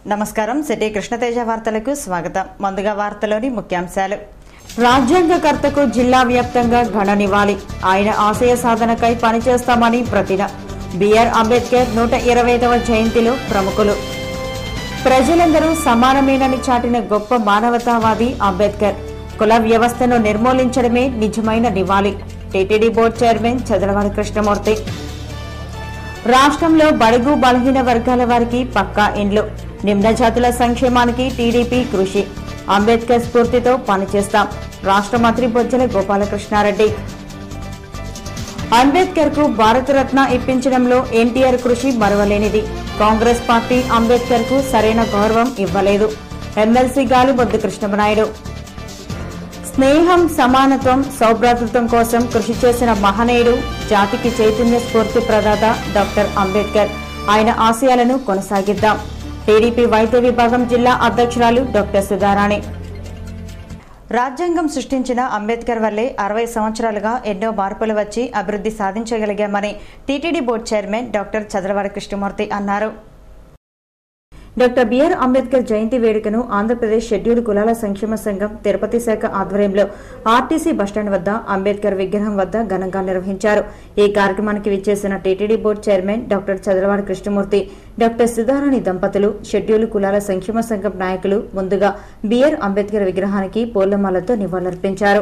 నమస్కారం సిటీ కృష్ణతేజ వార్తలకు స్వాగతం ముందుగా వార్తలోని ముఖ్యాంశాలు రాజ్యాంగకర్తకు జిల్లా వ్యాప్తంగా ఘన నివాళి ఆయన ఆశయ సాధనకై పనిచేస్తామని ప్రతిన బిఆర్ అంబేద్కర్ నూట ఇరవైదవ జయంతిలో ప్రముఖులు ప్రజలందరూ సమానమేనని చాటిన గొప్ప మానవతావాది అంబేద్కర్ కుల వ్యవస్థను నిర్మూలించడమే నిజమైన నివాళి TTD board chairman Chadalavadi Krishnamurthy రాష్ట్రంలో బడుగు బలహీన వర్గాల వారికి పక్కా ఇండ్లు నిమ్న జాతుల సంక్షేమానికి టీడీపీ కృషి అంబేద్కర్ స్ఫూర్తితో పనిచేస్తాం రాష్ట్ర మంత్రి బొజ్జల గోపాలకృష్ణారెడ్డి అంబేద్కర్ కు భారతరత్న ఇప్పించడంలో ఎన్టీఆర్ కృషి మరవలేనిది కాంగ్రెస్ పార్టీ అంబేద్కర్ కు సరైన గౌరవం ఇవ్వలేదు ఎమ్మెల్సీ గాలిబొద్దు కృష్ణమనాయుడు స్నేహం సమానత్వం సౌభ్రాతృత్వం కోసం కృషి చేసిన మహనీయుడు జాతికి చైతన్య స్ఫూర్తి ప్రదాత డాక్టర్ అంబేద్కర్ ఆయన ఆశయాలను కొనసాగిద్దాం టీడీపీ వైద్య విభాగం జిల్లా అధ్యక్షురాలు డాక్టర్ సుధారాణి రాజ్యాంగం సృష్టించిన అంబేద్కర్ వల్లే అరవై సంవత్సరాలుగా ఎన్నో మార్పులు వచ్చి అభివృద్ధి సాధించగలిగామని TTD board chairman doctor Chadalavada Krishnamurthy అన్నారు డాక్టర్ బిఆర్ అంబేద్కర్ జయంతి వేడుకను ఆంధ్రప్రదేశ్ షెడ్యూల్ కులాల సంక్షేమ సంఘం తిరుపతి శాఖ ఆధ్వర్యంలో ఆర్టీసీ బస్టాండ్ వద్ద అంబేద్కర్ విగ్రహం వద్ద ఘనంగా నిర్వహించారు ఈ కార్యక్రమానికి విచ్చేసిన TTD board chairman doctor Chadalavada Krishnamurthy doctor Sudharani దంపతులు షెడ్యూల్ కులాల సంక్షేమ సంఘం నాయకులు ముందుగా బిఆర్ అంబేద్కర్ విగ్రహానికి పూలమాలతో నివాళులర్పించారు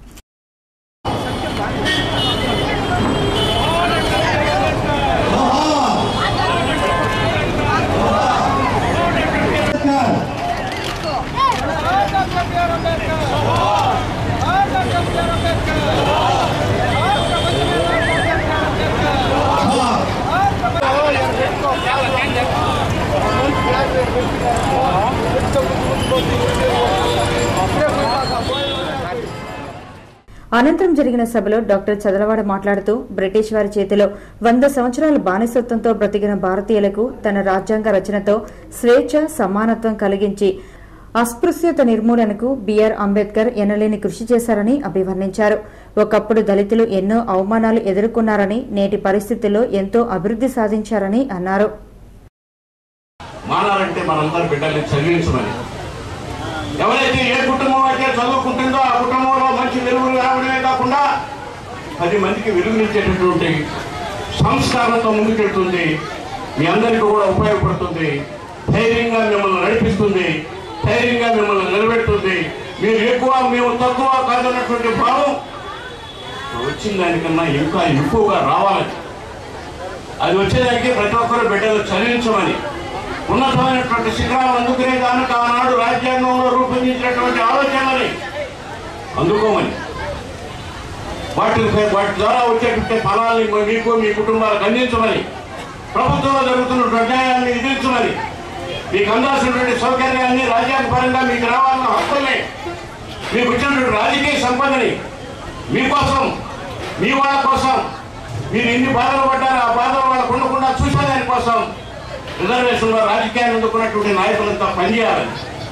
అనంతరం జరిగిన సభలో డాక్టర్ చదలవాడ మాట్లాడుతూ బ్రిటిష్ వారి చేతిలో వంద సంవత్సరాల బానిసత్వంతో బ్రతికిన భారతీయులకు తన రాజ్యాంగ రచనతో స్వేచ్ఛ సమానత్వం కలిగించి అస్పృశ్యత నిర్మూలనకు బిఆర్ అంబేద్కర్ ఎనలేని కృషి చేశారని అభివర్ణించారు ఒకప్పుడు దళితులు ఎన్నో అవమానాలు ఎదుర్కొన్నారని నేటి పరిస్థితుల్లో ఎంతో అభివృద్ధి సాధించారని అన్నారు మానాలంటే మనందరి బిడ్డల్ని చదివించమని ఎవరైతే ఏ కుటుంబం అయితే చదువుకుంటుందో ఆ కుటుంబంలో మంచి వెలుగులు రావడమే కాకుండా పది మందికి వెలుగునిచ్చేటటువంటి సంస్కారంతో ముందుకెళ్తుంది మీ అందరికీ కూడా ఉపయోగపడుతుంది ధైర్యంగా మిమ్మల్ని నడిపిస్తుంది ధైర్యంగా మిమ్మల్ని నిలబెడుతుంది మీరు ఎక్కువ మేము తక్కువ కాదన్నటువంటి భావం వచ్చిన దానికన్నా ఇంకా ఎక్కువగా రావాలని అది వచ్చేదానికి ప్రతి ఒక్కరు బిడ్డలు చదివించమని ఉన్నతమైనటువంటి శిఖరాలు అందుకునే దానికి ఆనాడు రాజ్యాంగంలో రూపొందించినటువంటి ఆలోచనని అందుకోమని వాటి వాటి ద్వారా వచ్చేటువంటి ఫలాల్ని మీకు మీ కుటుంబాలకు అందించమని ప్రభుత్వంలో జరుగుతున్న అన్యాయాన్ని ఎదిరించమని మీకు అందాల్సినటువంటి సౌకర్యాన్ని రాజ్యాంగపరంగా మీకు రావాలన్న హక్కుల్ని మీకు వచ్చినటువంటి రాజకీయ సంపదని మీకోసం మీ వాళ్ళ కోసం మీరు ఎన్ని బాధలు పడ్డారో ఆ బాధలు వాళ్ళకు ఉండకుండా చూసేదాని కోసం రిజర్వేషన్లో రాజకీయాన్ని అందుకున్నటువంటి నాయకులంతా పనిచేయాలని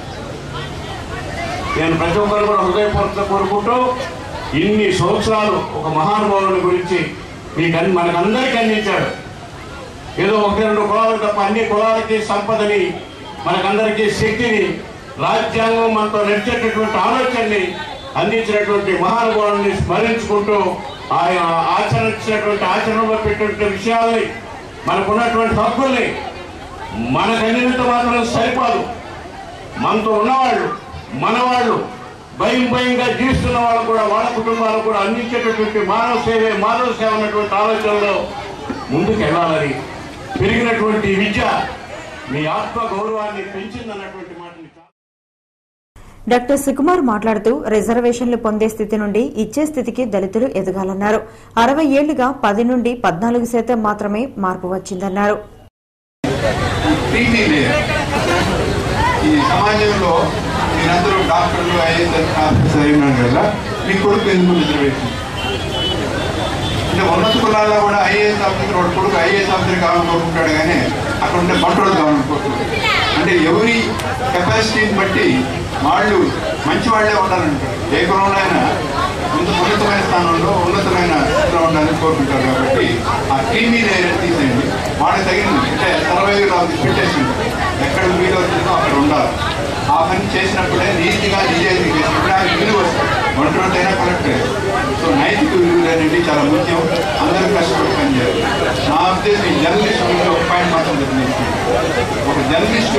నేను ప్రతి ఒక్కరు కూడా హృదయపూర్వకంగా కోరుకుంటూ ఇన్ని సంవత్సరాలు ఒక మహానుభావుని గురించి మీకు అన్ని మనకందరికీ అందించాడు ఏదో ఒకటి రెండు కులాలు తప్ప అన్ని కులాలకి సంపదని మనకందరికీ శక్తిని రాజ్యాంగం మనతో నడిచేటటువంటి ఆలోచనని అందించినటువంటి మహానుభావుని స్మరించుకుంటూ ఆయన ఆచరించినటువంటి ఆచరణలో పెట్టినటువంటి విషయాల్ని మనకున్నటువంటి హక్కుల్ని మనకు అందినంత మాత్రం సరిపోదు మనతో ఉన్నవాళ్ళు మనవాళ్ళు భయం భయంగా జీవిస్తున్న వాళ్ళు కూడా వాళ్ళ కుటుంబాలకు కూడా అందించేటటువంటి మానవ సేవే మానవ సేవ అన్నటువంటి ఆలోచనలో ముందుకు వెళ్ళాలని పెరిగినటువంటి విద్య మీ ఆత్మ గౌరవాన్ని పెంచిందన్నటువంటి మాటని చాలా డాక్టర్ సుకుమార్ మాట్లాడుతూ రిజర్వేషన్లు పొందే స్థితి నుండి ఇచ్చే స్థితికి దళితులు ఎదగాలన్నారు అరవై ఏళ్లుగా పది నుండి పద్నాలుగు శాతం మాత్రమే మార్పు వచ్చిందన్నారు ప్రీతి లేదు ఈ సమాజంలో మీరందరూ డాక్టర్లు ఐఏఎస్ ఆఫీసర్ అయినారు కదా మీ కొడుకు ఎందుకు రిజర్వేషన్ అంటే ఉన్నత కులాల్లో కూడా ఐఏఎస్ ఆఫీసర్ వాడు కొడుకు ఐఏఎస్ ఆఫీసర్ కావాలనుకుంటాడు కానీ అక్కడ ఉండే కంట్రోల్ కావాలనుకుంటున్నాడు అంటే ఎవరి కెపాసిటీని బట్టి వాళ్ళు మంచి వాళ్ళే ఉండాలంటారు ఏ కులంలో అయినా ముందు ఉన్నతమైన స్థానంలో ఉన్నతమైన స్థితిలో ఉండాలని కోరుకుంటారు కాబట్టి ఆ క్రీమీ లేయర్ తీసేయండి మాట తగింది అంటే సర్వైవ్ నాకు పెట్టేసింది ఎక్కడ వీలు వచ్చిందో అక్కడ ఉండాలి ఆ పని చేసినప్పుడే నీతిగా నిజాయితీ చేసినప్పుడే ఆ విలువ వస్తుంది ఒంటరి అయినా కరెక్టే సో నైతిక విలువలు అనేది చాలా ముఖ్యం అందరూ కష్టపడి పని చేయాలి నా ఉద్దేశం ఈ జర్నలిస్ట్ గురించి ఒక పాయింట్ మాత్రం తెలియజేస్తుంది ఒక జర్నలిస్టు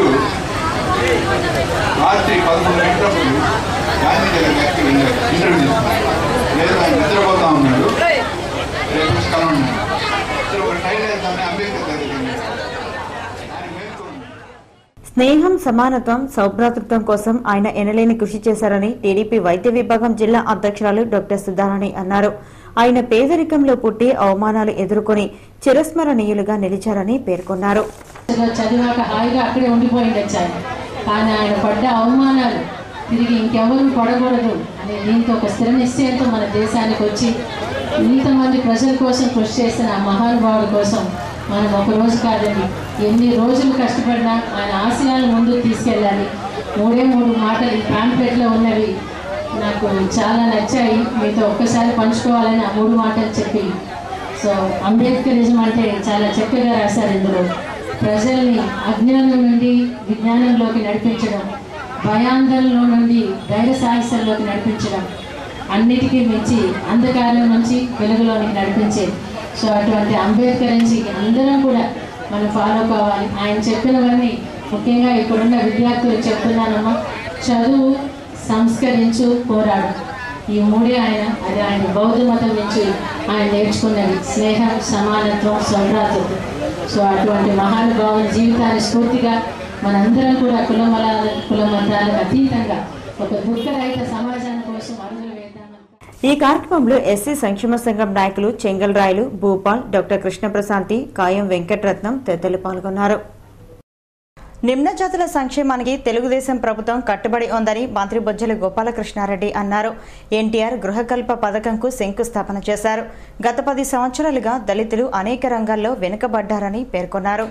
రాత్రి పదకొండు గంటలప్పుడు గాంధీ దగ్గర వ్యక్తి వెళ్ళారు ఇంటర్వ్యూ చేస్తున్నారు లేదు ఆయన నిద్రపోతా ఉన్నాడు రేపు వచ్చి కలవండి సరే ఒక టైం వేద్దామని అంబేద్కర్ దగ్గరికి వెళ్ళారు ఆయన మేల్కొని స్నేహం సమానత్వం సౌభ్రాతృత్వం కోసం ఆయన ఎనలేని కృషి చేశారని టీడీపీ వైద్య విభాగం జిల్లా అధ్యక్షురాలు డాక్టర్ సుధారాణి అన్నారు ఆయన పేదరికంలో పుట్టి అవమానాలు ఎదుర్కొని చిరస్మరణీయులుగా నిలిచారని పేర్కొన్నారు ఇలా చదివాక హాయిగా అక్కడే ఉండిపోయిండొచ్చు ఆయన కానీ ఆయన పడ్డ అవమానాలు తిరిగి ఇంకెవరు పడకూడదు అనే దీంతో ఒక స్థిర నిశ్చయంతో మన దేశానికి వచ్చి ఇంతమంది ప్రజల కోసం కృషి చేసిన ఆ మహానుభావుడి కోసం మనం ఒక రోజు కాదండి ఎన్ని రోజులు కష్టపడినా ఆయన ఆశయాలను ముందుకు తీసుకెళ్ళాలి మూడే మూడు మాటలు ఈ పాంప్లెట్లో ఉన్నవి నాకు చాలా నచ్చాయి మీతో ఒక్కసారి పంచుకోవాలని ఆ మూడు మాటలు చెప్పి సో అంబేద్కరిజం అంటే చాలా చక్కగా రాశారు ఇందులో ప్రజల్ని అజ్ఞానం నుండి విజ్ఞానంలోకి నడిపించడం భయాందోళనలో నుండి ధైర్య సాహసంలోకి నడిపించడం అన్నిటికీ మించి అంధకారం నుంచి వెలుగులోనికి నడిపించే సో అటువంటి అంబేద్కర్ నుంచి అందరం కూడా మనం ఫాలో కావాలి ఆయన చెప్పినవన్నీ ముఖ్యంగా ఇప్పుడున్న విద్యార్థులకు చెప్తున్నానమ్మా చదువు సంస్కరించు పోరాడు ఈ మూడే ఆయన అది ఆయన బౌద్ధ మతం నుంచి ఆయన నేర్చుకున్నది స్నేహం సమానత్వం సౌభ్రాతృత్వం సో అటువంటి మహానుభావుని జీవితాన్ని స్ఫూర్తిగా మనందరం కూడా కులమల కుల మతాలకు అతీతంగా ఒక దుఃఖరహిత సమాజాన్ని కోసం అడుగులు వేద్దామని ఈ కార్యక్రమంలో ఎస్సీ సంక్షేమ సంఘం నాయకులు చెంగల్ రాయలు భూపాల్ డాక్టర్ కృష్ణప్రశాంతి కాయం వెంకటరత్నం తదితరులు పాల్గొన్నారు నిమ్న జాతుల సంక్షేమానికి తెలుగుదేశం ప్రభుత్వం కట్టుబడి ఉందని మంత్రి బొజ్జల గోపాలకృష్ణారెడ్డి అన్నారు ఎన్టీఆర్ గృహకల్ప పథకంకు శంకుస్థాపన చేశారు గత పది సంవత్సరాలుగా దళితులు అనేక రంగాల్లో వెనుకబడ్డారని పేర్కొన్నారు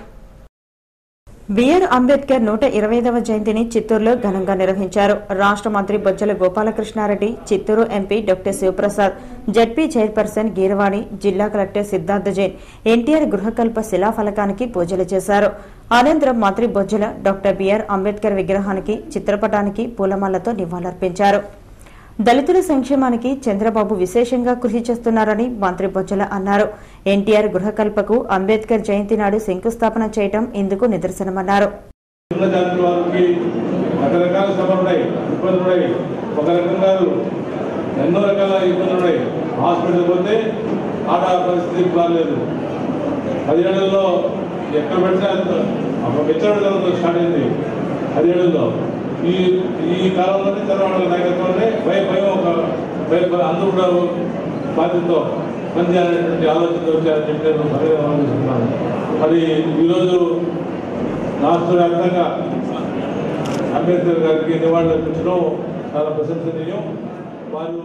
బిఆర్ అంబేద్కర్ నూట ఇరవైదవ జయంతిని చిత్తూరులో ఘనంగా నిర్వహించారు రాష్ట్ర మంత్రి Bojjala Gopalakrishnareddy Chittoor MP doctor Sivaprasad ZP chairperson Geeravani జిల్లా కలెక్టర్ సిద్ధార్థ జైన్ ఎన్టీఆర్ గృహకల్ప శిలాఫలకానికి పూజలు చేశారు అనంతరం మంత్రి బొజ్జల డాక్టర్ బిఆర్ అంబేద్కర్ విగ్రహానికి చిత్రపటానికి పూలమాలతో నివాళులర్పించారు దళితుల సంక్షేమానికి చంద్రబాబు విశేషంగా కృషి చేస్తున్నారని మంత్రి బొజ్జల అన్నారు ఎన్టీఆర్ గృహకల్పకు అంబేద్కర్ జయంతి నాడు శంకుస్థాపన చేయటం ఇందుకు నిదర్శనమన్నారు ఉన్న జాతుల వారికి రకరకాల శ్రమలు ఉన్నాయి ఇబ్బందులు ఉన్నాయి ఒక రకం కాదు ఎన్నో రకాల ఇబ్బందులు ఉన్నాయి హాస్పిటల్ పోతే ఆట పరిస్థితి బాగాలేదు పదిహేడులో ఎక్కడ పెడితే అంత అప్పుడు వెచ్చడంతో స్టార్ట్ అయింది పదిహేడులో ఈ ఈ కాలంలోనే చంద్రబాబు నాయకత్వంలోనే భయ భయం ఒక భయ భయ అందరూ కూడా బాధ్యతతో పనిచేయాలనేటువంటి ఆలోచనతో వచ్చారని చెప్పి నేను సరిగా ఆలోచిస్తున్నాను మరి ఈరోజు రాష్ట్ర వ్యాప్తంగా అంబేద్కర్ గారికి నివాళులు అర్పించడం చాలా ప్రశంసనీయం వారు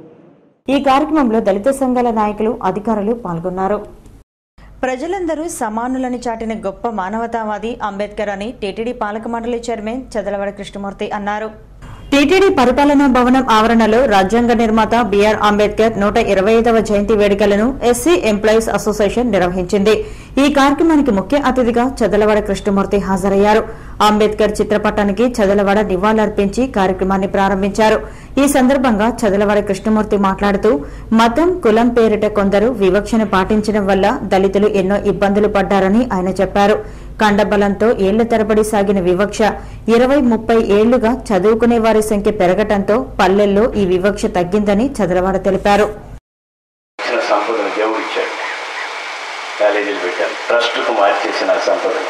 ఈ కార్యక్రమంలో దళిత సంఘాల నాయకులు అధికారులు పాల్గొన్నారు ప్రజలందరూ సమానులని చాటిన గొప్ప మానవతావాది అంబేద్కర్ అని టీటీడీ పాలక మండలి చైర్మన్ చదలవాడ కృష్ణమూర్తి అన్నారు టీటీడీ పరిపాలనా భవనం ఆవరణలో రాజ్యాంగ నిర్మాత బిఆర్ అంబేద్కర్ నూట ఇరవై ఐదవ జయంతి వేడుకలను ఎస్సీ ఎంప్లాయీస్ అసోసియేషన్ నిర్వహించింది ఈ కార్యక్రమానికి ముఖ్య అతిథిగా చదలవాడ కృష్ణమూర్తి హాజరయ్యారు అంబేద్కర్ చిత్రపటానికి చదలవాడ నివాళులర్పించి కార్యక్రమాన్ని ప్రారంభించారు ఈ సందర్భంగా చదలవాడ కృష్ణమూర్తి మాట్లాడుతూ మతం కులం పేరిట కొందరు వివక్షను పాటించడం వల్ల దళితులు ఎన్నో ఇబ్బందులు పడ్డారని ఆయన చెప్పారు కండబలంతో ఏళ్ల తరబడి సాగిన వివక్ష ఇరవై ముప్పై ఏళ్లుగా చదువుకునే వారి సంఖ్య పెరగటంతో పల్లెల్లో ఈ వివక్ష తగ్గిందని చదలవాడ తెలిపారు ఇచ్చిన సంపదను దేవుడు ఇచ్చాడు కాలేజీలు పెట్టాను ట్రస్ట్కు మార్చేసిన ఆ సంపదను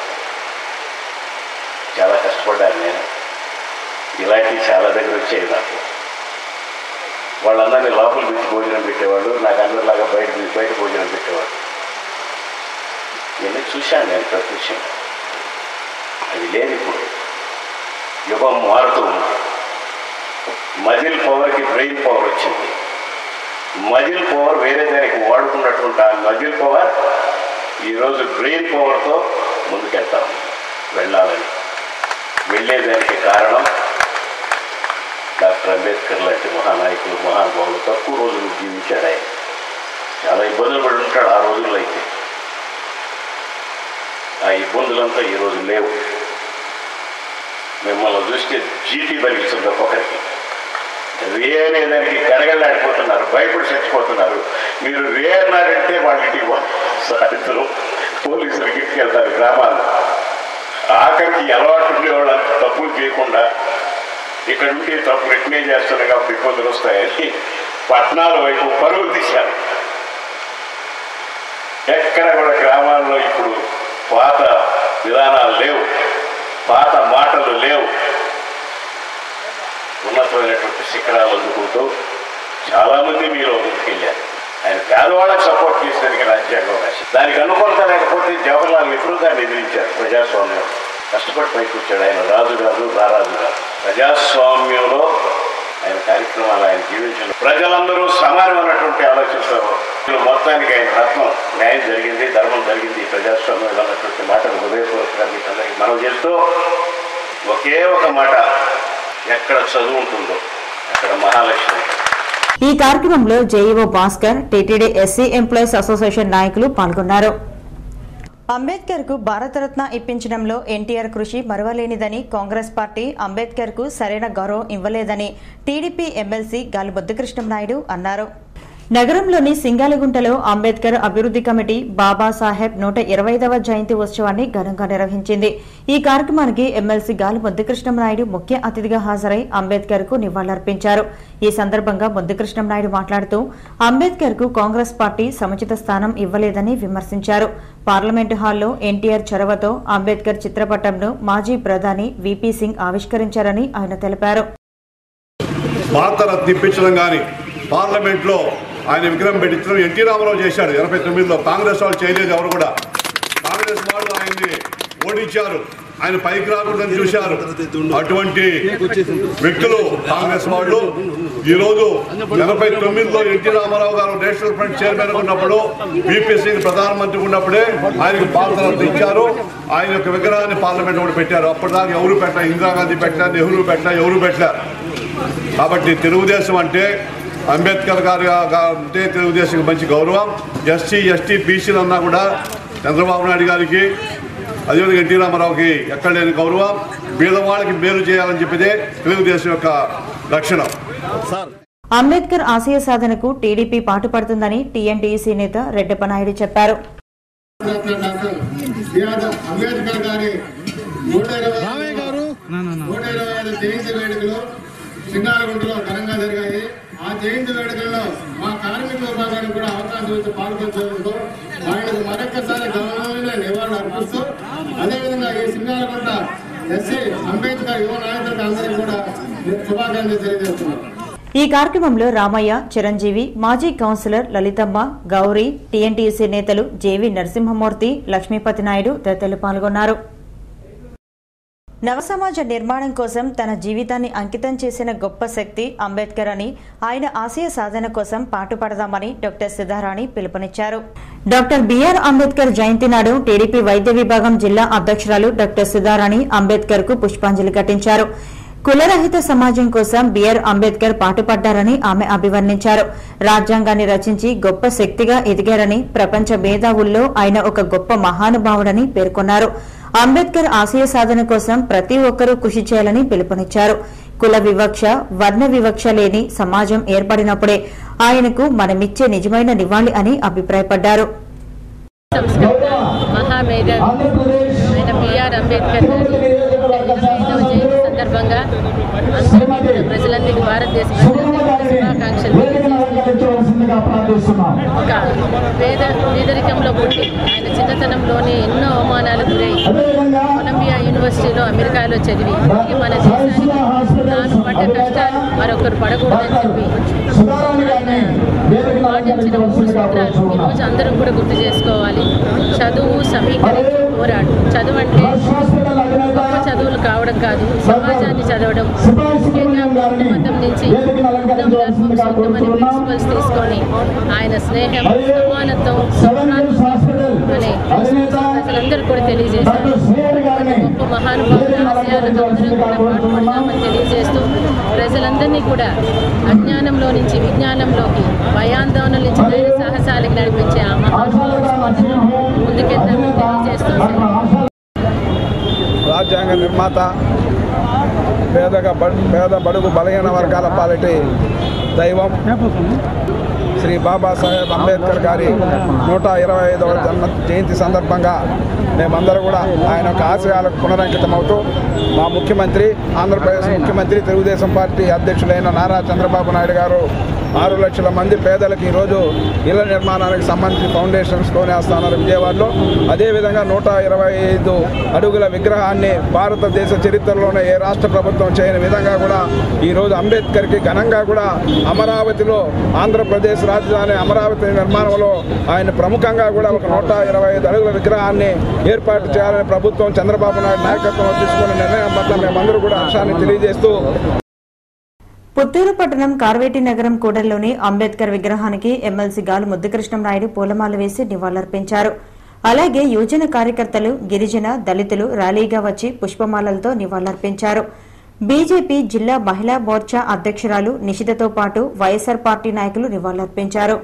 చాలా కష్టపడ్డాను నేను ఇలాంటివి చాలా దగ్గర వచ్చాయి నాకు వాళ్ళందరినీ లోపల పెట్టి భోజనం పెట్టేవాళ్ళు నాకు అందరిలాగా బయట బయట భోజనం పెట్టేవాళ్ళు ఇవన్నీ చూశాను నేను ప్రత్యక్షం అది లేదు ఇప్పుడు యుగం మారుతూ ఉంది మజిల్ పవర్కి బ్రెయిన్ పవర్ వచ్చింది మజిల్ పవర్ వేరే దానికి వాడుకున్నటువంటి ఆ మజిల్ పవర్ ఈరోజు బ్రెయిన్ పవర్తో ముందుకెళ్తాం వెళ్ళాలని వెళ్ళేదానికి కారణం డాక్టర్ అంబేద్కర్ లాంటి మహానాయకులు మహానుభావులు తక్కువ రోజులు జీవించాడు ఆయన చాలా ఇబ్బందులు పడి ఉంటాడు ఆ రోజుల్లో అయితే ఆ ఇబ్బందులంతా ఈరోజు లేవు మిమ్మల్ని చూస్తే జీటీ భరిస్తుంది ఒక్కొక్కరికి రే అనే దానికి గడగడలాడిపోతున్నారు భయపడి చచ్చిపోతున్నారు మీరు రే అన్నారంటే వాళ్ళ ఇంటికి పో- సాయంత్రం పోలీసులు వెళ్తారు గ్రామాల్లో ఆఖరికి అలవాటు ఉండేవాళ్ళు అంత తప్పులు చేయకుండా ఇక్కడ ఉంటే తప్పు రిటనే చేస్తున్నారు కాబట్టి ఇబ్బందులు వస్తాయని పట్టణాల వైపు పరువులు తీశారు ఎక్కడ కూడా గ్రామాల్లో ఇప్పుడు పాత విధానాలు లేవు పాత మాటలు లేవు ఉన్నతమైనటువంటి శిఖరాలు అందుకుంటూ చాలామంది మీరు ముందుకెళ్ళారు ఆయన పేదవాళ్ళకి సపోర్ట్ చేసేందుకు రాజ్యాంగం రాసి దానికి అనుకూలత లేకపోతే జవహర్లాల్ నెహ్రూ గారిని ఎదిరించారు ప్రజాస్వామ్యం కష్టపడి పైకి వచ్చాడు ఆయన రాజు కాదు రారాజు కాదు ప్రజాస్వామ్యంలో ఆయన కార్యక్రమాలు ఆయన జీవించిన ప్రజలందరూ సమానమైనటువంటి ఆలోచిస్తారు మొత్తానికి ఆయన రత్నం న్యాయం జరిగింది ధర్మం జరిగింది ప్రజాస్వామ్యం అన్నటువంటి మాటను హృదయపూర్వకంగా మీకు అందరికీ మనం చేస్తూ ఒకే ఒక మాట ఎక్కడ చదువు ఉంటుందో అక్కడ మహాలక్ష్మి ఉంటుంది. ఈ కార్యక్రమంలో JEO Bhaskar TTD SC employees association నాయకులు పాల్గొన్నారు అంబేద్కర్ కు భారతరత్న ఇప్పించడంలో ఎన్టీఆర్ కృషి మరవలేనిదని కాంగ్రెస్ పార్టీ అంబేద్కర్ కు సరైన గౌరవం ఇవ్వలేదని టీడీపీ ఎమ్మెల్సీ గాలి బుద్ధకృష్ణంనాయుడు అన్నారు నగరంలోని సింగాలగుంటలో అంబేద్కర్ అభివృద్ది కమిటీ బాబాసాహెబ్ నూట ఇరవైదవ జయంతి ఉత్సవాన్ని ఘనంగా నిర్వహించింది ఈ కార్యక్రమానికి ఎమ్మెల్సీ గాలి ముద్దుకృష్ణంనాయుడు ముఖ్య అతిథిగా హాజరై అంబేద్కర్ కు నివాళులర్పించారు ఈ సందర్భంగా ముద్దుకృష్ణంనాయుడు మాట్లాడుతూ అంబేద్కర్ కు కాంగ్రెస్ పార్టీ సముచిత స్థానం ఇవ్వలేదని విమర్శించారు పార్లమెంటు హాల్లో ఎన్టీఆర్ చొరవతో అంబేద్కర్ చిత్రపటంను మాజీ ప్రధాని వీపీ సింగ్ ఆవిష్కరించారని ఆయన తెలిపారు భారతరత్న ఇప్పించడం కానీ పార్లమెంట్లో ఆయన విగ్రహం పెట్టించడం ఎన్టీ రామారావు చేశాడు ఎనభై తొమ్మిదిలో కాంగ్రెస్ వాళ్ళు చేయలేదు ఎవరు కూడా కాంగ్రెస్ వాళ్ళు ఆయన్ని ఓడించారు ఆయన పైకి రాకూడదని చూశారు అటువంటి వ్యక్తులు కాంగ్రెస్ వాళ్ళు ఈరోజు ఎనభై తొమ్మిదిలో NT Ramarao garu National Front chairman ఉన్నప్పుడు బీపీ సింగ్ ప్రధానమంత్రి ఉన్నప్పుడే ఆయనకు భారతరత్న ఇచ్చారు ఆయన యొక్క విగ్రహాన్ని పార్లమెంట్ కూడా పెట్టారు అప్పటిదాకా ఎవరు పెట్టారు ఇందిరాగాంధీ పెట్టారు నెహ్రూ పెట్టారు ఎవరు పెట్టారు కాబట్టి తెలుగుదేశం అంటే అంబేద్కర్ గారి అంటే తెలుగుదేశం మంచి గౌరవం ఎస్సీ ఎస్టీ బీసీలు అన్నా కూడా చంద్రబాబు నాయుడు గారికి అదేవిధంగా ఎన్టీ రామారావుకి ఎక్కడ లేని గౌరవం బీదవాళ్ళకి మేలు చేయాలని చెప్పిదే తెలుగుదేశం యొక్క లక్షణం అంబేద్కర్ ఆశయ సాధనకు టీడీపీ పాటుపడుతుందని టీఎన్టీసీ నేత రెడ్డప్పనాయుడు చెప్పారు డాక్టర్ బిఆర్ అంబేద్కర్ గారి నూట ఇరవై నూట ఇరవై ఐదు జయంతి వేడుకలు సింగారగుంటలో ఘనంగా జరిగాయి ఆ జయంతి వేడుకల్లో మా కార్మిక విభాగానికి కూడా అవకాశం ఇచ్చి పాల్గొంచేందుకు ఆయనకు మరొక్కసారి గౌరవమైన నివాళులు అర్పిస్తూ అదేవిధంగా ఈ సింగారగుంట ఎస్సీ అంబేద్కర్ యువ నాయకులకు అందరికీ కూడా శుభాకాంక్షలు తెలియజేస్తున్నాను ఈ కార్యక్రమంలో రామయ్య చిరంజీవి మాజీ కౌన్సిలర్ లలితమ్మ గౌరీ టీఎన్టీసీ నేతలు జేవి నరసింహమూర్తి లక్ష్మీపతి నాయుడు తదితరులు పాల్గొన్నారు నవసమాజ నిర్మాణం కోసం తన జీవితాన్ని అంకితం చేసిన గొప్ప శక్తి అంబేద్కర్ అని ఆయన ఆశయ సాధన కోసం పాటుపడదామని డాక్టర్ సుధారాణి పిలుపునిచ్చారు డాక్టర్ బిఆర్ అంబేద్కర్ జయంతి నాడు టీడీపీ వైద్య విభాగం జిల్లా అధ్యక్షురాలు డాక్టర్ సుధారాణి అంబేద్కర్ కు పుష్పాంజలి ఘటించారు కులరహిత సమాజం కోసం బిఆర్ అంబేద్కర్ పాటుపడ్డారని ఆమె అభివర్ణించారు రాజ్యాంగాన్ని రచించి గొప్ప శక్తిగా ఎదిగారని ప్రపంచ మేధావుల్లో ఆయన ఒక గొప్ప మహానుభావుడని పేర్కొన్నారు అంబేద్కర్ ఆశయ సాధన కోసం ప్రతి ఒక్కరూ కృషి చేయాలని పిలుపునిచ్చారు కుల వివక్ష వర్ణ వివక్ష లేని సమాజం ఏర్పడినప్పుడే ఆయనకు మనమిచ్చే నిజమైన నివాళి అని అభిప్రాయపడ్డారు సంస్కృత మహామేధావి ఆయన బిఆర్ అంబేద్కర్ గారి ఐదవ జయంతి సందర్భంగా అందరికీ కూడా ప్రజలందరికీ భారతదేశ ప్రజలందరికీ శుభాకాంక్షలు ఒక పేద పేదరికంలో పుట్టి ఆయన చిన్నతనంలోనే ఎన్నో అవమానాలు గురై కొలంబియా యూనివర్సిటీలో అమెరికాలో చదివి తిరిగి మన దేశానికి తాను పడ్డ కష్టాలు మరొకరు పడకూడదని చెప్పి ఆయన పాటించిన మూడు సూత్రాలు ఈరోజు అందరం కూడా గుర్తు చేసుకోవాలి చదువు సమీకరించి పోరాడు చదువు అంటే గొప్ప చదువులు కావడం కాదు సమాజాన్ని చదవడం ముఖ్యంగా బౌద్ధ మతం నుంచి బుద్ధం ధర్మం సొంతం అనే ప్రిన్సిపల్స్ తీసుకొని ఆయన స్నేహం సమానత్వం సౌభ్రాతృత్వం అనే ప్రజలందరూ కూడా తెలియజేశారు గొప్ప మహానుభావుల ఆశయాలకు అందరం కూడా పాటుపడతామని తెలియజేస్తూ ప్రజల ప్రజలందరినీ కూడా అజ్ఞానంలో నుంచి విజ్ఞానంలోకి భయాందోళన నుంచి ధైర్య సాహసాలకు నడిపించే ఆ మహానుభావుడు ముందుకెళ్తామని తెలియజేస్తూ రాజ్యాంగ నిర్మాత పేదగా బ- పేద బడుగు బలహీన వర్గాల పాలిటి దైవం శ్రీ బాబాసాహెబ్ అంబేద్కర్ గారి నూట ఇరవై ఐదవ జన్మ జయంతి సందర్భంగా మేమందరూ కూడా ఆయన యొక్క ఆశయాలకు పునరంకితమవుతూ మా ముఖ్యమంత్రి ఆంధ్రప్రదేశ్ ముఖ్యమంత్రి తెలుగుదేశం పార్టీ అధ్యక్షులైన నారా చంద్రబాబు నాయుడు గారు ఆరు లక్షల మంది పేదలకు ఈరోజు ఇళ్ల నిర్మాణానికి సంబంధించి ఫౌండేషన్స్ కొనేస్తున్నారు విజయవాడలో అదేవిధంగా నూట ఇరవై ఐదు అడుగుల విగ్రహాన్ని భారతదేశ చరిత్రలోనే ఏ రాష్ట్ర ప్రభుత్వం చేయని విధంగా కూడా ఈరోజు అంబేద్కర్కి ఘనంగా కూడా అమరావతిలో ఆంధ్రప్రదేశ్ రాజధాని అమరావతి నిర్మాణంలో ఆయన ప్రముఖంగా కూడా ఒక నూట ఇరవై ఐదు అడుగుల విగ్రహాన్ని ఏర్పాటు చేయాలని ప్రభుత్వం చంద్రబాబు నాయుడు నాయకత్వంలో తీసుకున్న నిర్ణయం పట్ల మేమందరూ కూడా హర్షాన్ని తెలియజేస్తూ పుత్తూరు పట్టణం కార్వేటి నగరం కూడలిలోని అంబేద్కర్ విగ్రహానికి ఎమ్మెల్సీ గాలి ముద్దుకృష్ణంనాయుడు పూలమాల వేసి నివాళులర్పించారు అలాగే యువజన కార్యకర్తలు గిరిజన దళితులు ర్యాలీగా వచ్చి పుష్పమాలలతో నివాళులర్పించారు బీజేపీ జిల్లా మహిళా మోర్చా అధ్యక్షురాలు నిషితతో పాటు వైఎస్సార్ పార్టీ నాయకులు నివాళులర్పించారు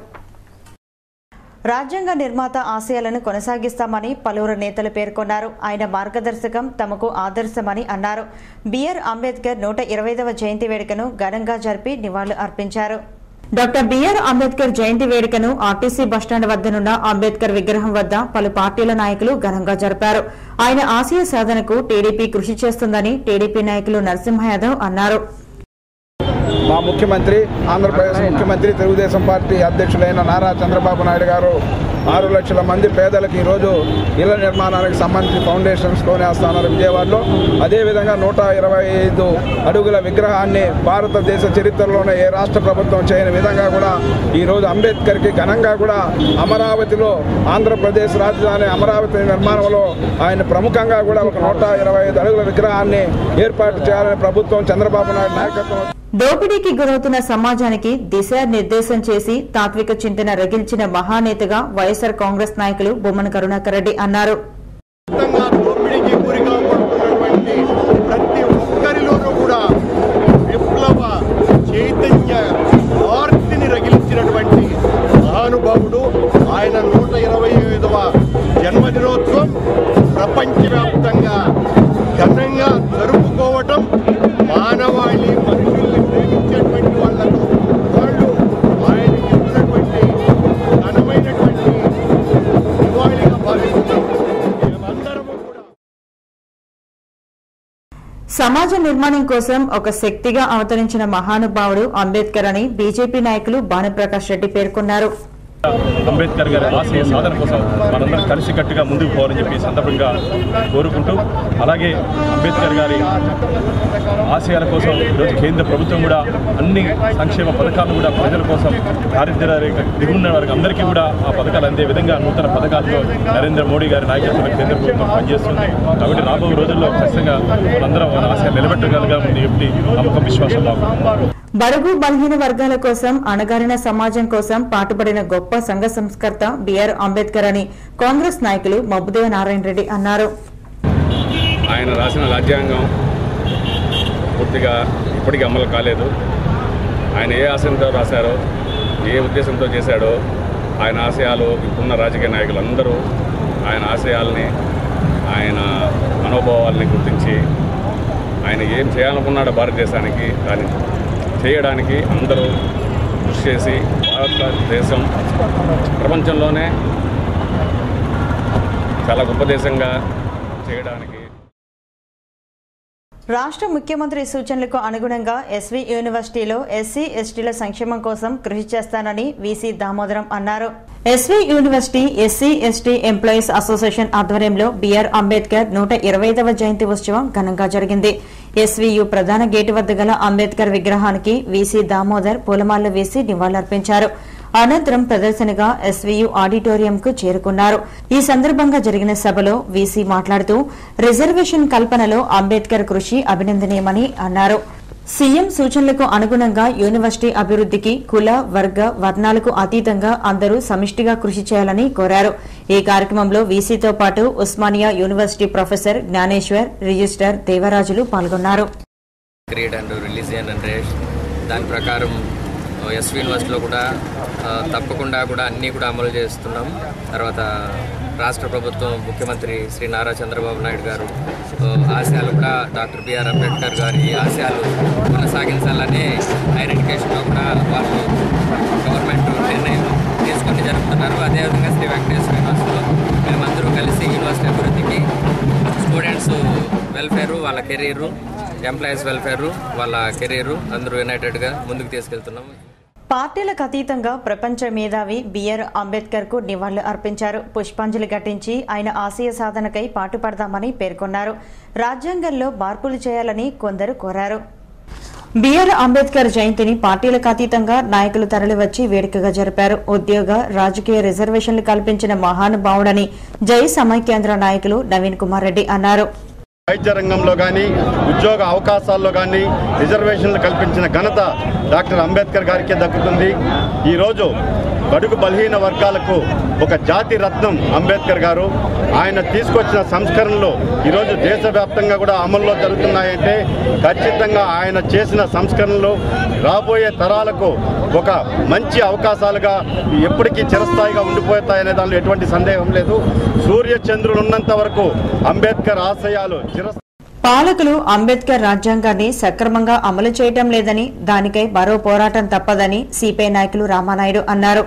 రాజ్యాంగ నిర్మాత ఆశయాలను కొనసాగిస్తామని పలువురు నేతలు పేర్కొన్నారు ఆయన మార్గదర్శకం తమకు ఆదర్శమని అన్నారు బిఆర్ అంబేద్కర్ నూట ఇరవైదవ జయంతి వేడుకను ఘనంగా జరిపి నివాళులు అర్పించారు డాక్టర్ బిఆర్ అంబేద్కర్ జయంతి వేడుకను ఆర్టీసీ బస్టాండ్ వద్దనున్న అంబేద్కర్ విగ్రహం వద్ద పలు పార్టీల నాయకులు ఘనంగా జరిపారు ఆయన ఆశయ సాధనకు టీడీపీ కృషి చేస్తుందని టీడీపీ నాయకులు నరసింహ యాదవ్ అన్నారు మా ముఖ్యమంత్రి ఆంధ్రప్రదేశ్ ముఖ్యమంత్రి తెలుగుదేశం పార్టీ అధ్యక్షులైన నారా చంద్రబాబు నాయుడు గారు ఆరు లక్షల మంది పేదలకు ఈరోజు ఇళ్ల నిర్మాణానికి సంబంధించి ఫౌండేషన్స్ కొనేస్తున్నారు విజయవాడలో అదేవిధంగా నూట ఇరవై ఐదు అడుగుల విగ్రహాన్ని భారతదేశ చరిత్రలోనే ఏ రాష్ట్ర ప్రభుత్వం చేయని విధంగా కూడా ఈరోజు అంబేద్కర్కి ఘనంగా కూడా అమరావతిలో ఆంధ్రప్రదేశ్ రాజధాని అమరావతి నిర్మాణంలో ఆయన ప్రముఖంగా కూడా ఒక నూట ఇరవై ఐదు అడుగుల విగ్రహాన్ని ఏర్పాటు చేయాలని ప్రభుత్వం చంద్రబాబు నాయుడు నాయకత్వం దోపిడీకి గురవుతున్న సమాజానికి దిశ నిర్దేశం చేసి తాత్విక చింతన రగిల్చిన మహానేతగా వైఎస్సార్ కాంగ్రెస్ నాయకులు బొమ్మన కరుణాకర్ రెడ్డి అన్నారు దోపిడీకి గురిగా పడుతున్నటువంటి ప్రతి ఒక్కరిలోనూ కూడా విప్లవ చైతన్య ఆర్తిని రగిలించినటువంటి మహానుభావుడు ఆయన నూట ఇరవై ఐదవ జన్మదినోత్సవం ప్రపంచవ్యాప్తంగా ఘనంగా జరుపుకోవటం మానవాళి మనుషుల్ని ప్రేమించేటువంటి వాళ్ళకు వాళ్ళు ఆయనకి ఇచ్చినటువంటి ఘనమైనటువంటి నివాళిగా భావిస్తున్నాం మేమందరము కూడా సమాజ నిర్మాణం కోసం ఒక శక్తిగా అవతరించిన మహానుభావుడు అంబేద్కర్ అని బీజేపీ నాయకులు భానుప్రకాష్ రెడ్డి పేర్కొన్నారు అంబేద్కర్ గారి ఆశయ సాధన కోసం మనందరం కలిసికట్టుగా ముందుకు పోవాలని చెప్పి ఈ సందర్భంగా కోరుకుంటూ అలాగే అంబేద్కర్ గారి ఆశయాల కోసం ఈరోజు కేంద్ర ప్రభుత్వం కూడా అన్ని సంక్షేమ పథకాలను కూడా ప్రజల కోసం దారిద్ర్య రేఖ దిగున్న వారికి అందరికీ కూడా ఆ పథకాలు అందే విధంగా నూతన పథకాలతో నరేంద్ర మోడీ గారి నాయకత్వంలో కేంద్ర ప్రభుత్వం పనిచేస్తుంది కాబట్టి రాబోయే రోజుల్లో ఖచ్చితంగా మనందరం మన ఆశయాలు నిలబెట్టగలగాలని చెప్పి నమ్మకం విశ్వాసం మాకు బడుగు బలహీన వర్గాల కోసం అణగారిన సమాజం కోసం పాటుపడిన గొప్ప సంఘ సంస్కర్త బిఆర్ అంబేద్కర్ అని కాంగ్రెస్ నాయకులు మబ్బుదేవ నారాయణ రెడ్డి అన్నారు ఆయన రాసిన రాజ్యాంగం పూర్తిగా ఇప్పటికీ అమలు కాలేదు ఆయన ఏ ఆశయంతో రాశారో ఏ ఉద్దేశంతో చేశాడో ఆయన ఆశయాలు ఇప్పుడున్న రాజకీయ నాయకులు అందరూ ఆయన ఆశయాల్ని ఆయన మనోభావాల్ని గుర్తించి ఆయన ఏం చేయాలనుకున్నాడో భారతదేశానికి దాన్ని చేయడానికి అందరూ కృషి చేసి భారతదేశం ప్రపంచంలోనే చాలా గొప్ప దేశంగా చేయడానికి రాష్ట్ర ముఖ్యమంత్రి సూచనలకు అనుగుణంగా ఎస్వి యూనివర్సిటీలో ఎస్సీ ఎస్టీల సంక్షేమం కోసం కృషి చేస్తానని వీసీ దామోదరం అన్నారు SV university SC ST employees association ఆధ్వర్యంలో బిఆర్ అంబేద్కర్ నూట ఇరవైదవ జయంతి ఉత్సవం ఘనంగా జరిగింది ఎస్వీయు ప్రధాన గేటు వద్ద గల అంబేద్కర్ విగ్రహానికి వీసీ దామోదర్ పూలమాలలు వేసి నివాళులర్పించారు అనంతరం ప్రదర్శనగా ఎస్వీయు ఆడిటోరియంకు చేరుకున్నారు ఈ సందర్భంగా జరిగిన సభలో వీసీ మాట్లాడుతూ రిజర్వేషన్ కల్పనలో అంబేద్కర్ కృషి అభినందనీయమని అన్నారు సీఎం సూచనలకు అనుగుణంగా యూనివర్సిటీ అభివృద్ధికి కుల వర్గ వర్ణాలకు అతీతంగా అందరూ సమిష్టిగా కృషి చేయాలని కోరారు ఈ కార్యక్రమంలో వీసీతో పాటు Osmania university professor Gnaneshwar register Devarajulu పాల్గొన్నారు creed and religion and race దాని ప్రకారం ఎస్వి యూనివర్సిటీలో కూడా ఆ, తప్పకుండా కూడా అన్నీ కూడా అమలు చేస్తున్నాం తర్వాత రాష్ట్ర ప్రభుత్వం ముఖ్యమంత్రి శ్రీ నారా చంద్రబాబు నాయుడు గారు ఆ, ఆశయాలు కూడా డాక్టర్ బిఆర్ అంబేద్కర్ గారి ఆశయాలు కొనసాగించాలని హైయర్ ఎడ్యుకేషన్లో కూడా వాళ్ళు గవర్నమెంట్ నిర్ణయం తీసుకొని జరుపుతున్నారు అదేవిధంగా శ్రీ వెంకటేశ్వర యూనివర్సిటీలో మేమందరూ కలిసి యూనివర్సిటీ అభివృద్ధికి స్టూడెంట్స్ వెల్ఫేరు వాళ్ళ కెరీరు ఎంప్లాయీస్ వెల్ఫేరు వాళ్ళ కెరీరు అందరూ యునైటెడ్గా ముందుకు తీసుకెళ్తున్నాం పార్టీలకు అతీతంగా ప్రపంచ మేధావి బిఆర్ అంబేద్కర్ కు నివాళులు అర్పించారు పుష్పాంజలి ఘటించి ఆయన ఆశయ సాధనకై పాటుపడదామని పేర్కొన్నారు రాజ్యాంగంలో మార్పులు చేయాలని కొందరు కోరారు బిఆర్ అంబేద్కర్ జయంతిని పార్టీలకు అతీతంగా నాయకులు తరలివచ్చి వేడుకగా జరిపారు ఉద్యోగ రాజకీయ రిజర్వేషన్లు కల్పించిన మహానుభావుడని జై సమైక్యాంధ్ర నాయకులు నవీన్ కుమార్ రెడ్డి అన్నారు వైద్య రంగంలో కానీ ఉద్యోగ అవకాశాల్లో కానీ రిజర్వేషన్లు కల్పించిన ఘనత డాక్టర్ అంబేద్కర్ గారికే దక్కుతుంది ఈరోజు బడుగు బలహీన వర్గాలకు ఒక జాతి రత్నం అంబేద్కర్ గారు ఆయన తీసుకొచ్చిన సంస్కరణలు ఈరోజు దేశవ్యాప్తంగా కూడా అమల్లో జరుగుతున్నాయంటే ఖచ్చితంగా ఆయన చేసిన సంస్కరణలు రాబోయే తరాలకు ఒక మంచి అవకాశాలుగా ఎప్పటికీ చిరస్థాయిగా ఉండిపోతాయనే దానిలో ఎటువంటి సందేహం లేదు సూర్య చంద్రులు ఉన్నంత వరకు అంబేద్కర్ ఆశయాలు చిరస్థాయి పాలకులు అంబేద్కర్ రాజ్యాంగాన్ని సక్రమంగా అమలు చేయటం లేదని దానికై మరో పోరాటం తప్పదని సిపిఐ నాయకులు రామానాయుడు అన్నారు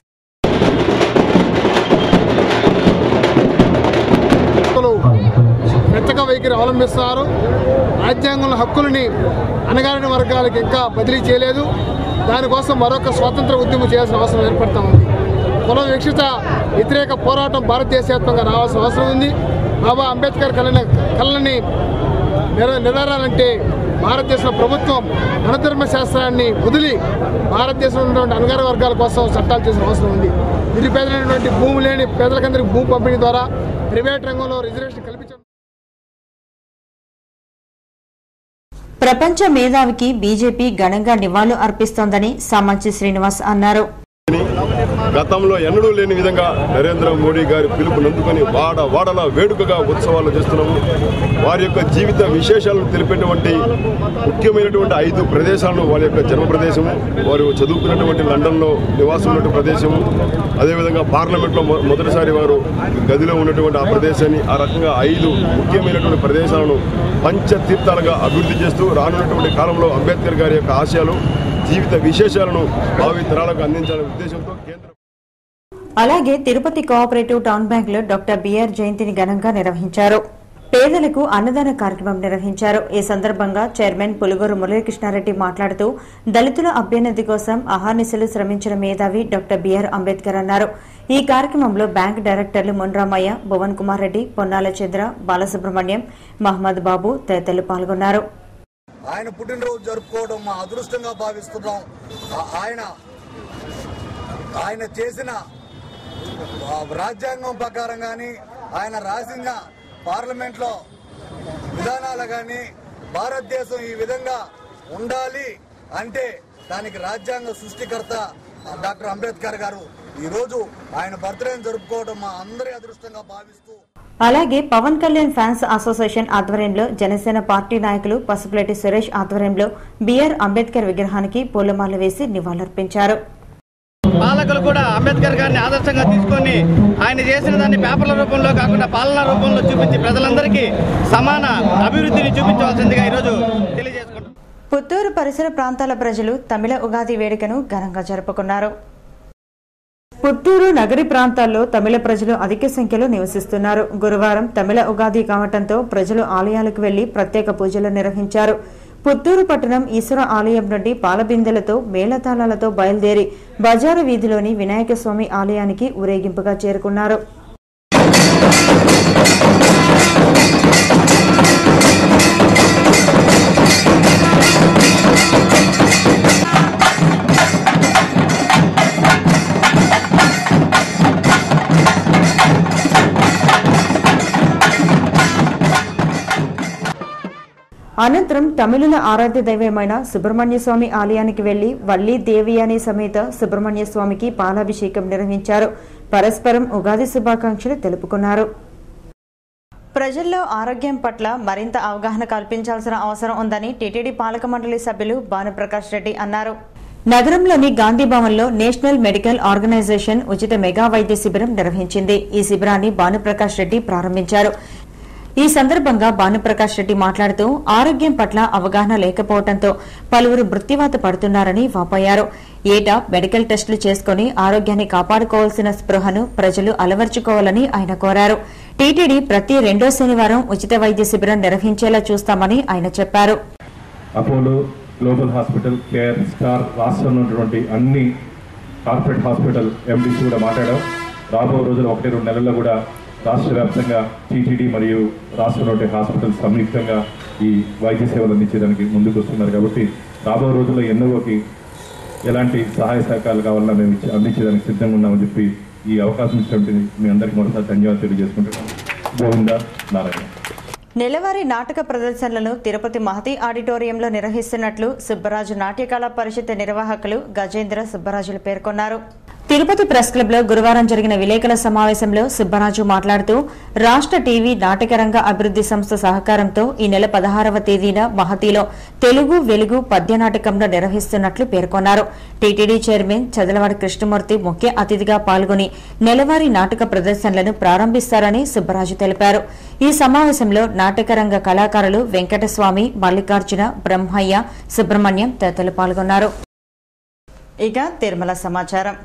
వ్యక్తులు మెత్తక వైఖరి అవలంబిస్తున్నారు రాజ్యాంగంలో హక్కులని అణగారిన వర్గాలకు ఇంకా బదిలీ చేయలేదు దానికోసం మరొక స్వాతంత్ర ఉద్యమం చేయాల్సిన అవసరం ఏర్పడతా ఉంది కుల విక్షిత వ్యతిరేక పోరాటం భారతదేశవ్యాప్తంగా రావాల్సిన అవసరం ఉంది బాబా అంబేద్కర్ కళని కళని నెర నెరవేరాలంటే భారతదేశంలో ప్రభుత్వం మనధర్మ శాస్త్రాన్ని వదిలి భారతదేశంలో ఉన్నటువంటి అణగార వర్గాల కోసం చట్టాలు చేసిన అవసరం ఉంది నిరుపేదలైనటువంటి భూమి లేని పేదలకందరికి భూమి పంపిణీ ద్వారా ప్రైవేట్ రంగంలో రిజర్వేషన్ కల్పించడం ప్రపంచ మేధావికి బీజేపీ ఘనంగా నివాళులు అర్పిస్తోందని సామంచి శ్రీనివాస్ అన్నారు గతంలో ఎన్నడూ లేని విధంగా నరేంద్ర మోడీ గారి పిలుపునందుకొని వాడ వాడల వేడుకగా ఉత్సవాలు చేస్తున్నాము వారి యొక్క జీవిత విశేషాలను తెలిపేటువంటి ముఖ్యమైనటువంటి ఐదు ప్రదేశాలను వారి యొక్క జన్మ ప్రదేశము వారు చదువుకున్నటువంటి లండన్లో నివాసం ఉన్నటువంటి ప్రదేశము అదేవిధంగా పార్లమెంట్లో మొ- మొదటిసారి వారు గదిలో ఉన్నటువంటి ఆ ప్రదేశాన్ని ఆ రకంగా ఐదు ముఖ్యమైనటువంటి ప్రదేశాలను పంచతీర్థాలుగా అభివృద్ధి చేస్తూ రానున్నటువంటి కాలంలో అంబేద్కర్ గారి యొక్క ఆశయాలు జీవిత విశేషాలను భావి తరాలకు అందించాలనే ఉద్దేశంతో కేంద్ర అలాగే తిరుపతి కోఆపరేటివ్ టౌన్ బ్యాంక్ లో డాక్టర్ బిఆర్ జయంతిని ఘనంగా నిర్వహించారు పేదలకు అన్నదాన కార్యక్రమం నిర్వహించారు ఈ సందర్భంగా చైర్మన్ పులుగూరు మురళీకృష్ణారెడ్డి మాట్లాడుతూ దళితుల అభ్యున్నతి కోసం అహార్నిశలు శ్రమించిన మేధావి డాక్టర్ బిఆర్ అంబేద్కర్ అన్నారు ఈ కార్యక్రమంలో బ్యాంక్ డైరెక్టర్లు మున్రామయ్య భువన్ కుమార్ రెడ్డి పొన్నాల చంద్ర బాలసుబ్రహ్మణ్యం మహమ్మద్ బాబు తదితరులు పాల్గొన్నారు ఆయన పుట్టినరోజు జరుపుకోవడం మా అదృష్టంగా భావిస్తున్నాం ఆ- ఆయన ఆయన చేసిన ఆ, రాజ్యాంగం ప్రకారం కానీ ఆయన రాసిన పార్లమెంట్లో విధానాలు కానీ భారతదేశం ఈ విధంగా ఉండాలి అంటే దానికి రాజ్యాంగ సృష్టికర్త డాక్టర్ అంబేద్కర్ గారు ఈరోజు ఆయన బర్త్డేని జరుపుకోవడం మా అందరి అదృష్టంగా భావిస్తూ అలాగే పవన్ కళ్యాణ్ ఫ్యాన్స్ అసోసియేషన్ ఆధ్వర్యంలో జనసేన పార్టీ నాయకులు పసుపులేటి సురేష్ ఆధ్వర్యంలో బిఆర్ అంబేద్కర్ విగ్రహానికి పూలమాల వేసి నివాళులర్పించారు పాలకులు కూడా అంబేద్కర్ గారిని ఆదర్శంగా తీసుకొని ఆయన చేసిన దాన్ని పేపర్ల రూపంలో కాకుండా పాలనా రూపంలో చూపించి ప్రజలందరికీ సమాన అభివృద్ధిని చూపించవలసిందిగా ఈరోజు తెలియజేసుకుంటున్నాం పుత్తూరు పరిసర ప్రాంతాల ప్రజలు తమిళ ఉగాది వేడుకను ఘనంగా జరుపుకున్నారు పుత్తూరు నగరి ప్రాంతాల్లో తమిళ ప్రజలు అధిక సంఖ్యలో నివసిస్తున్నారు గురువారం తమిళ ఉగాది కావటంతో ప్రజలు ఆలయాలకు వెళ్లి ప్రత్యేక పూజలు నిర్వహించారు పుత్తూరు పట్టణం ఈశ్వర ఆలయం నుండి పాలబిందెలతో మేళతాళాలతో బయలుదేరి బజారు వీధిలోని వినాయక స్వామి ఆలయానికి ఊరేగింపుగా చేరుకున్నారు అనంతరం తమిళుల ఆరాధ్య దైవమైన సుబ్రహ్మణ్య స్వామి ఆలయానికి వెళ్లి వల్లి దేవియాని సమేత సుబ్రహ్మణ్య స్వామికి పాలాభిషేకం నిర్వహించారు పరస్పరం ఉగాది శుభాకాంక్షలు తెలుపుకున్నారు ప్రజల్లో ఆరోగ్యం పట్ల మరింత అవగాహన కల్పించాల్సిన అవసరం ఉందని టీటీడీ పాలక మండలి సభ్యులు భానుప్రకాష్ రెడ్డి అన్నారు నగరంలోని గాంధీ భవన్లో నేషనల్ మెడికల్ ఆర్గనైజేషన్ ఉచిత మెగా వైద్య శిబిరం నిర్వహించింది ఈ శిబిరాన్ని భానుప్రకాష్ రెడ్డి ప్రారంభించారు ఈ సందర్భంగా భానుప్రకాష్ రెడ్డి మాట్లాడుతూ ఆరోగ్యం పట్ల అవగాహన లేకపోవడంతో పలువురు మృత్యువాత పడుతున్నారని వాపోయారు ఏటా మెడికల్ టెస్టులు చేసుకుని ఆరోగ్యాన్ని కాపాడుకోవాల్సిన స్పృహను ప్రజలు అలవర్చుకోవాలని ఆయన కోరారు టీటీడీ ప్రతి రెండో శనివారం ఉచిత వైద్య శిబిరం నిర్వహించేలా చూస్తామని ఆయన చెప్పారు Apollo global hospital care star రాష్ట్రంలో ఉన్నటువంటి అన్ని కార్పొరేట్ హాస్పిటల్ ఎండీసీ కూడా మాట్లాడాం రాబో రోజులు ఒకటి రెండు నెలల్లో కూడా రాష్ట్ర వ్యాప్తంగా టీటీడీ మరియు రాష్ట్రంలోని హాస్పిటల్స్ సంయుక్తంగా ఈ వైద్య సేవలు అందించేదానికి ముందుకు వస్తున్నారు కాబట్టి రాబో రోజుల్లో ఎన్నోకి ఎలాంటి సహాయ సహకారాలు కావాలన్నా మేము ఇచ్చి- అందించేదానికి సిద్ధంగా ఉన్నామని చెప్పి ఈ అవకాశం ఇచ్చినటువంటి మీ అందరికీ మరోసారి ధన్యవాదాలు తెలియజేసుకుంటున్నాను గోవింద నారాయణ నెలవారీ నాటక ప్రదర్శనలను తిరుపతి మహతి ఆడిటోరియంలో నిర్వహిస్తున్నట్లు సుబ్బరాజు నాట్యకళా పరిషత్ నిర్వాహకులు గజేంద్ర సుబ్బరాజులు పేర్కొన్నారు తిరుపతి ప్రెస్ క్లబ్ లో గురువారం జరిగిన విలేకరుల సమావేశంలో సుబ్బరాజు మాట్లాడుతూ రాష్ట్ర టీవీ నాటకరంగ అభివృద్ది సంస్థ సహకారంతో ఈ నెల పదహారవ తేదీన మహతిలో తెలుగు వెలుగు పద్య నాటకంలో నిర్వహిస్తున్నట్లు పేర్కొన్నారు టీటీడీ చైర్మన్ చదలవాడి కృష్ణమూర్తి ముఖ్య అతిథిగా పాల్గొని నెలవారీ నాటక ప్రదర్శనలను ప్రారంభిస్తారని సుబ్బరాజు తెలిపారు ఈ సమావేశంలో నాటకరంగ కళాకారులు వెంకటస్వామి మల్లికార్జున బ్రహ్మయ్య సుబ్రహ్మణ్యం తదితరులు పాల్గొన్నారు ఇక తిరుమల సమాచారం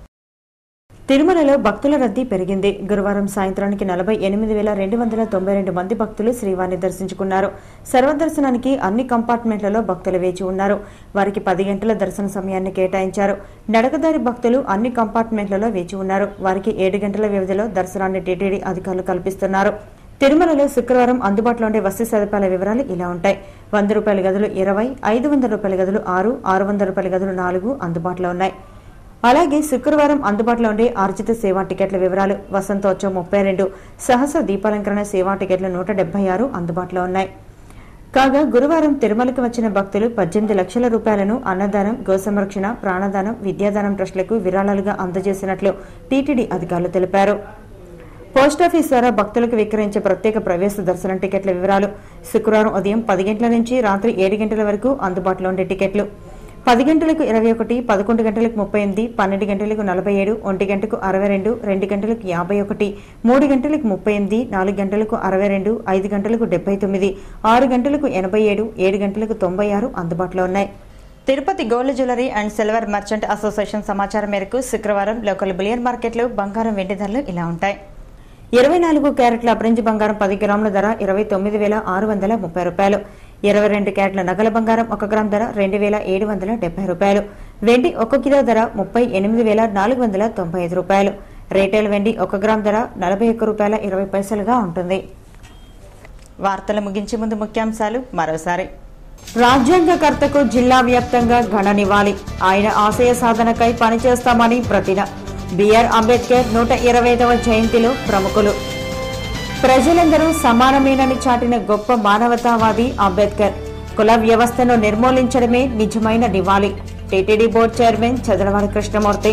తిరుమలలో భక్తుల రద్దీ పెరిగింది గురువారం సాయంత్రానికి నలభై ఎనిమిది వేల రెండు వందల తొంభై రెండు మంది భక్తులు శ్రీవారిని దర్శించుకున్నారు సర్వదర్శనానికి అన్ని కంపార్ట్మెంట్లలో భక్తులు వేచి ఉన్నారు వారికి పది గంటల దర్శన సమయాన్ని కేటాయించారు నడకదారి భక్తులు అన్ని కంపార్ట్మెంట్లలో వేచి ఉన్నారు వారికి ఏడు గంటల వ్యవధిలో దర్శనాన్ని టీటీడీ అధికారులు కల్పిస్తున్నారు తిరుమలలో శుక్రవారం అందుబాటులో ఉండే వసతి సదుపాయాల వివరాలు ఇలా ఉంటాయి వంద రూపాయల గదులు ఇరవై ఐదు వందల రూపాయల గదులు ఆరు ఆరు వందల రూపాయల గదులు నాలుగు అందుబాటులో ఉన్నాయి అలాగే శుక్రవారం అందుబాటులో ఉండే ఆర్జిత సేవా టికెట్ల వివరాలు వసంతోత్సవం ముప్పై రెండు సహస్ర దీపాలంకరణ సేవా టికెట్లు నూట డెబ్బై ఆరు అందుబాటులో ఉన్నాయి కాగా గురువారం తిరుమలకు వచ్చిన భక్తులు పద్దెనిమిది లక్షల రూపాయలను అన్నదానం గోసంరక్షణ ప్రాణదానం విద్యాదానం ట్రస్టులకు విరాళాలుగా అందజేసినట్లు టీటీడీ అధికారులు తెలిపారు పోస్టాఫీస్ ద్వారా భక్తులకు విక్రయించే ప్రత్యేక ప్రవేశ దర్శనం టికెట్ల వివరాలు శుక్రవారం ఉదయం పది గంటల నుంచి రాత్రి ఏడు గంటల వరకు అందుబాటులో ఉండే టికెట్లు పది గంటలకు ఇరవై ఒకటి పదకొండు గంటలకు ముప్పై ఎనిమిది పన్నెండు గంటలకు నలభై ఏడు ఒంటి గంటకు అరవై రెండు రెండు గంటలకు యాభై ఒకటి మూడు గంటలకు ముప్పై ఎనిమిది నాలుగు గంటలకు అరవై రెండు ఐదు గంటలకు డెబ్బై తొమ్మిది ఆరు గంటలకు ఎనభై ఏడు ఏడు గంటలకు తొంభై ఆరు అందుబాటులో ఉన్నాయి Tirupati gold jewellery and silver merchant association సమాచారం మేరకు శుక్రవారం లోకల్ బులియన్ మార్కెట్లో బంగారం వెండి ధరలు ఇలా ఉంటాయి ఇరవై నాలుగు క్యారెట్ల అపరించి బంగారం పది గ్రాముల ధర ఇరవై తొమ్మిది వేల ఆరు వందల ముప్పై రూపాయలు ఇరవై రెండు క్యారెట్ల నగల బంగారం ఒక గ్రామ్ ధర రెండు వేల ఏడు వందల డెబ్బై రూపాయలు వెండి ఒక కిలో ధర ముప్పై ఎనిమిది వేల నాలుగు వందల తొంభై ఐదు రూపాయలు రీటైల్ వెండి ఒక గ్రామ్ ధర నలభై ఒక్క రూపాయల ఇరవై పైసలుగా ఉంటుంది వార్తలు ముగించే ముందు ముఖ్యాంశాలు మరోసారి రాజ్యాంగకర్తకు జిల్లా వ్యాప్తంగా ఘన నివాళి ఆయన ఆశయ సాధనకై పనిచేస్తామని ప్రతిన బిఆర్ అంబేద్కర్ నూట ఇరవైదవ జయంతిలో ప్రముఖులు ప్రజలందరూ సమానమేనని చాటిన గొప్ప మానవతావాది అంబేద్కర్ కుల వ్యవస్థను నిర్మూలించడమే నిజమైన నివాళి TTD board chairman Chadalavadi Krishnamurthy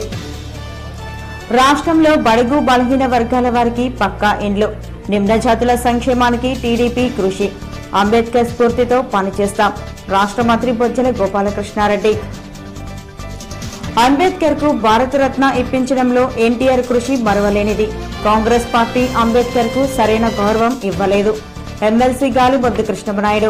రాష్ట్రంలో బడుగు బలహీన వర్గాల వారికి పక్కా ఇండ్లు నిమ్న జాతుల సంక్షేమానికి టీడీపీ కృషి అంబేద్కర్ స్ఫూర్తితో పనిచేస్తాం రాష్ట్ర మంత్రి బొజ్జల గోపాలకృష్ణారెడ్డి అంబేద్కర్ కు భారతరత్న ఇప్పించడంలో ఎన్టీఆర్ కృషి మరవలేనిది కాంగ్రెస్ పార్టీ అంబేద్కర్ కు సరైన గౌరవం ఇవ్వలేదు ఎమ్మెల్సీ గాలిబొద్దు కృష్ణమనాయుడు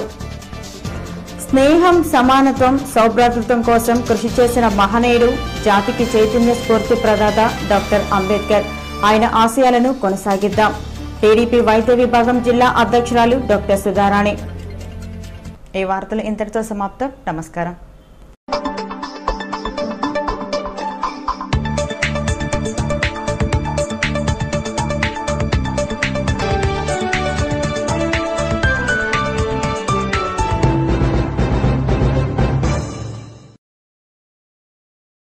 స్నేహం సమానత్వం సౌభ్రాతృత్వం కోసం కృషి చేసిన మహనీయుడు జాతికి చైతన్య స్ఫూర్తి ప్రదాత డాక్టర్ అంబేద్కర్ ఆయన ఆశయాలను కొనసాగిద్దాం టీడీపీ వైద్య విభాగం జిల్లా అధ్యక్షురాలు డాక్టర్ సుధారాణి ఈ వార్తలు ఇంతటితో సమాప్తం నమస్కారం